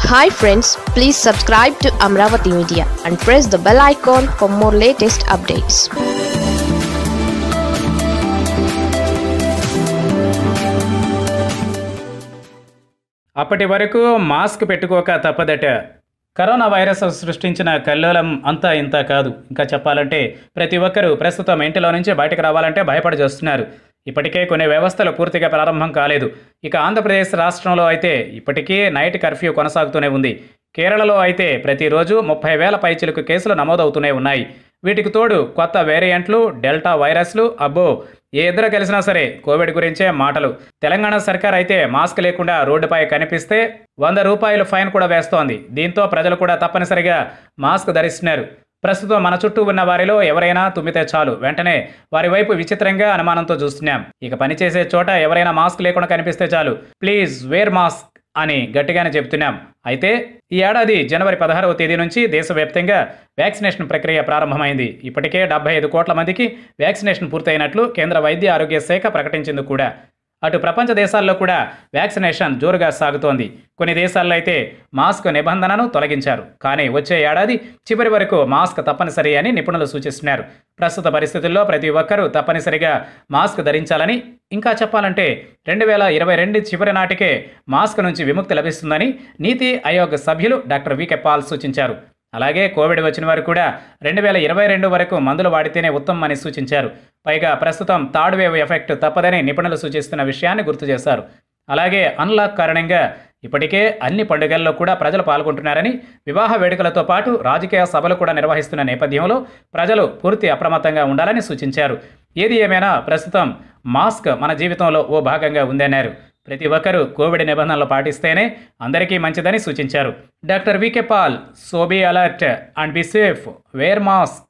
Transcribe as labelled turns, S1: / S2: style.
S1: hi friends please subscribe to Amaravati media and press the bell icon for more latest updates
S2: అప్పటి వరకు mask పెట్టుకోక తప్పదట corona virus సృష్టించిన కల్లోలం అంతా ఇంత కాదు ఇంకా చెప్పాలంటే ప్రతి ఒక్కరూ ప్రస్తుతం ఇంటిలో నుంచి బయటకు రావాలంటే భయపడి చేస్తున్నారు ఇప్పటికే కొన్ని వ్యవస్థలు పూర్తిగా ప్రారంభం కాలేదు ఇక ఆంధ్రప్రదేశ్ రాష్ట్రంలో అయితే ఇప్పటికీ నైట్ కర్ఫ్యూ కొనసాగుతూనే ఉంది కేరళలో అయితే ప్రతిరోజు ముప్పై వేల పైచిలకు కేసులు నమోదవుతూనే ఉన్నాయి వీటికి తోడు కొత్త వేరియంట్లు డెల్టా వైరస్లు అబ్బో ఏ ఇద్దరు కలిసినా సరే కోవిడ్ గురించే మాటలు తెలంగాణ సర్కార్ అయితే మాస్క్ లేకుండా రోడ్డుపై కనిపిస్తే వంద రూపాయలు ఫైన్ కూడా వేస్తోంది దీంతో ప్రజలు కూడా తప్పనిసరిగా మాస్క్ ధరిస్తున్నారు ప్రస్తుతం మన చుట్టూ ఉన్న వారిలో ఎవరైనా తుమ్మితే చాలు వెంటనే వారి వైపు విచిత్రంగా అనుమానంతో చూస్తున్నాం ఇక పనిచేసే చోట ఎవరైనా మాస్క్ లేకుండా కనిపిస్తే చాలు ప్లీజ్ వేర్ మాస్క్ అని గట్టిగానే చెబుతున్నాం అయితే ఈ ఏడాది జనవరి పదహారవ తేదీ నుంచి దేశవ్యాప్తంగా వ్యాక్సినేషన్ ప్రక్రియ ప్రారంభమైంది ఇప్పటికే డెబ్బై ఐదు కోట్ల మందికి వ్యాక్సినేషన్ పూర్తయినట్లు కేంద్ర వైద్య ఆరోగ్య శాఖ ప్రకటించింది కూడా అటు ప్రపంచ దేశాల్లో కూడా వ్యాక్సినేషన్ జోరుగా సాగుతోంది కొన్ని దేశాల్లో అయితే మాస్క్ నిబంధనను తొలగించారు కానీ వచ్చే ఏడాది చివరి వరకు మాస్క్ తప్పనిసరి అని నిపుణులు సూచిస్తున్నారు ప్రస్తుత పరిస్థితుల్లో ప్రతి ఒక్కరూ తప్పనిసరిగా మాస్క్ ధరించాలని ఇంకా చెప్పాలంటే రెండు వేల ఇరవై రెండు చివరి నాటికే మాస్క్ నుంచి విముక్తి లభిస్తుందని నీతి ఆయోగ్ సభ్యులు డాక్టర్ వికే పాల్ సూచించారు అలాగే కోవిడ్ వచ్చిన వారు కూడా రెండు వేల ఇరవై రెండు వరకు మందులు వాడితేనే ఉత్తమం అని సూచించారు పైగా ప్రస్తుతం థర్డ్ వేవ్ ఎఫెక్ట్ తప్పదని నిపుణులు సూచిస్తున్న విషయాన్ని గుర్తు చేశారు అలాగే అన్లాక్ కారణంగా ఇప్పటికే అన్ని పండుగల్లో కూడా ప్రజలు పాల్గొంటున్నారని వివాహ వేడుకలతో పాటు రాజకీయ సభలు కూడా నిర్వహిస్తున్న నేపథ్యంలో ప్రజలు పూర్తి అప్రమత్తంగా ఉండాలని సూచించారు ఏది ఏమైనా ప్రస్తుతం మాస్క్ మన జీవితంలో ఓ భాగంగా ఉందన్నారు ప్రతి ఒక్కరూ కోవిడ్ నిబంధనలు పాటిస్తేనే అందరికీ మంచిదని సూచించారు doctor V K Paul so be alert and be safe wear mask